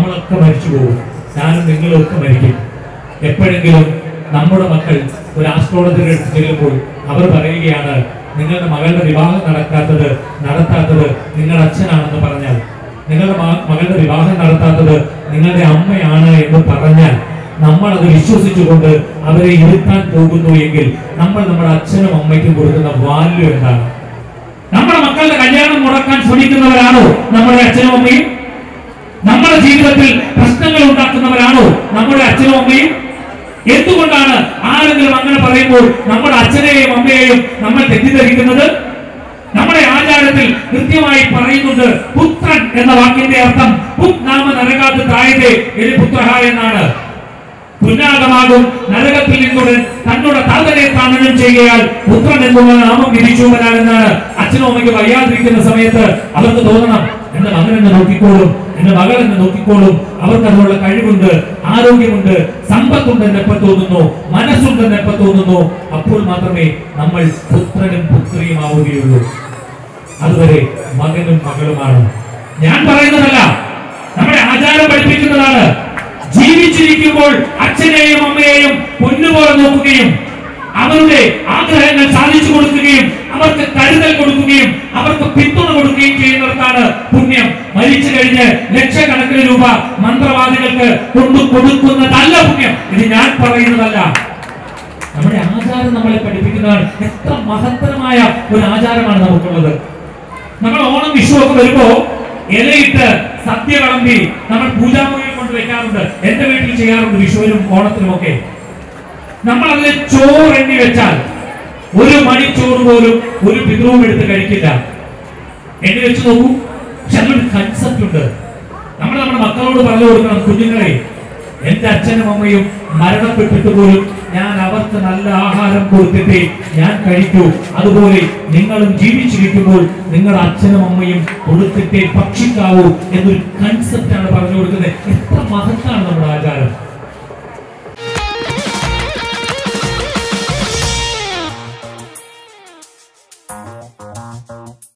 നമ്മളൊക്കെ മരിച്ചു പോകും ഞാനും നിങ്ങളും ഒക്കെ മരിക്കും എപ്പോഴെങ്കിലും നമ്മുടെ മക്കൾ ഒരു ആസ്ട്രോളജിയുടെ അടുത്ത് ചെല്ലുമ്പോൾ അവർ പറയുകയാണ് നിങ്ങളുടെ മകളുടെ വിവാഹം നടക്കാത്തത് നടത്താത്തത് നിങ്ങളുടെ അച്ഛനാണെന്ന് പറഞ്ഞാൽ നിങ്ങളുടെ മ- മകളുടെ വിവാഹം നടത്താത്തത് നിങ്ങളുടെ അമ്മയാണ് എന്ന് പറഞ്ഞാൽ നമ്മൾ അത് വിശ്വസിച്ചുകൊണ്ട് അവരെ ഇരുത്താൻ പോകുന്നു എങ്കിൽ നമ്മൾ നമ്മുടെ അച്ഛനും അമ്മയ്ക്കും കൊടുക്കുന്ന വാല്യൂ എന്താണ് നമ്മുടെ മക്കളുടെ കല്യാണം മുടക്കാൻ ശ്രമിക്കുന്നവരാണോ നമ്മുടെ അച്ഛനും അമ്മയും നമ്മുടെ ജീവിതത്തിൽ പ്രശ്നങ്ങൾ ഉണ്ടാക്കുന്നവരാണോ നമ്മുടെ അച്ഛനും അമ്മയും എന്തുകൊണ്ടാണ് ആരെങ്കിലും അങ്ങനെ പറയുമ്പോൾ നമ്മുടെ അച്ഛനെയും അമ്മയെയും നമ്മൾ തെറ്റിദ്ധരിക്കുന്നത് നമ്മുടെ ആചാരത്തിൽ കൃത്യമായി പറയുന്നുണ്ട് പുത്രൻ എന്ന വാക്കിന്റെ അർത്ഥം പുത് നാമ നരകാത്ത് താഴെ എലി പുത്രഹ എന്നാണ് പുന്നാകമാകും നരകത്തിൽ നിന്നുടൻ തന്നോട് താതനെ താങ്ങനം ചെയ്യുകയാൽ പുത്രൻ എന്നുള്ള നാമം വിധിച്ചു വരാനെന്നാണ് അച്ഛനും അമ്മയ്ക്ക് വയ്യാതിരിക്കുന്ന സമയത്ത് അവർക്ക് തോന്നണം എന്റെ മകൻ എന്നെ നോക്കിക്കോളും എന്റെ മകൾ എന്നെ നോക്കിക്കോളും അവർക്ക് അതിനുള്ള കഴിവുണ്ട് ആരോഗ്യമുണ്ട് സമ്പത്തുണ്ട് എന്ന് എപ്പോ തോന്നുന്നു മനസ്സുണ്ട് എന്ന് എപ്പോ തോന്നുന്നു അപ്പോൾ മാത്രമേ നമ്മൾ പുത്രനും പുത്രിയും ആവുകയുള്ളൂ അതുവരെ മകനും മകളുമാണ് ഞാൻ പറയുന്നതല്ല നമ്മുടെ ആചാരം പഠിപ്പിക്കുന്നതാണ് ജീവിച്ചിരിക്കുമ്പോൾ അച്ഛനെയും അമ്മയെയും പൊന്നുപോലെ നോക്കുകയും അവരുടെ ആഗ്രഹങ്ങൾ സാധിച്ചു കൊടുക്കുകയും അവർക്ക് കരുതൽ കൊടുക്കുകയും അവർക്ക് പിന്തുണ കൊടുക്കുകയും ചെയ്യുന്നിടത്താണ് പുണ്യം മരിച്ചു കഴിഞ്ഞ് ലക്ഷക്കണക്കിന് രൂപ മന്ത്രവാദികൾക്ക് കൊണ്ടു കൊടുക്കുന്നതല്ല പുണ്യം ഇത് ഞാൻ പറയുന്നതല്ല നമ്മുടെ ആചാരം നമ്മളെ പഠിപ്പിക്കുന്നതാണ് എത്ര മഹത്തരമായ ഒരു ആചാരമാണ് നമുക്കുള്ളത് നമ്മൾ ഓണം വിഷു ഒക്കെ വരുമ്പോ ഇലയിട്ട് സദ്യ വിളമ്പി നമ്മൾ പൂജാമുറിയിൽ കൊണ്ട് വെക്കാറുണ്ട് എന്റെ വീട്ടിൽ ചെയ്യാറുണ്ട് വിഷുവിനും ഓണത്തിനും ഒക്കെ നമ്മൾ അതിൽ ചോറ് എണ്ണി വെച്ചാൽ ഒരു മണിച്ചോറ് പോലും ഒരു പിതൃവും എടുത്ത് കഴിക്കില്ല എണ്ണി വെച്ച് നോക്കൂ പക്ഷെ അതിലൊരു കൺസെപ്റ്റ് ഉണ്ട് നമ്മൾ നമ്മുടെ മക്കളോട് പറഞ്ഞു കൊടുക്കണം കുഞ്ഞുങ്ങളെ എന്റെ അച്ഛനും അമ്മയും മരണപ്പെട്ടിട്ട് പോലും ഞാൻ അവർക്ക് നല്ല ആഹാരം കൊടുത്തിട്ടേ ഞാൻ കഴിക്കൂ അതുപോലെ നിങ്ങളും ജീവിച്ചിരിക്കുമ്പോൾ നിങ്ങളുടെ അച്ഛനും അമ്മയും കൊടുത്തിട്ടേ ഭക്ഷിക്കാവൂ എന്നൊരു കൺസെപ്റ്റ് ആണ് പറഞ്ഞു കൊടുക്കുന്നത് എത്ര മഹത്താണ് നമ്മുടെ ആചാരം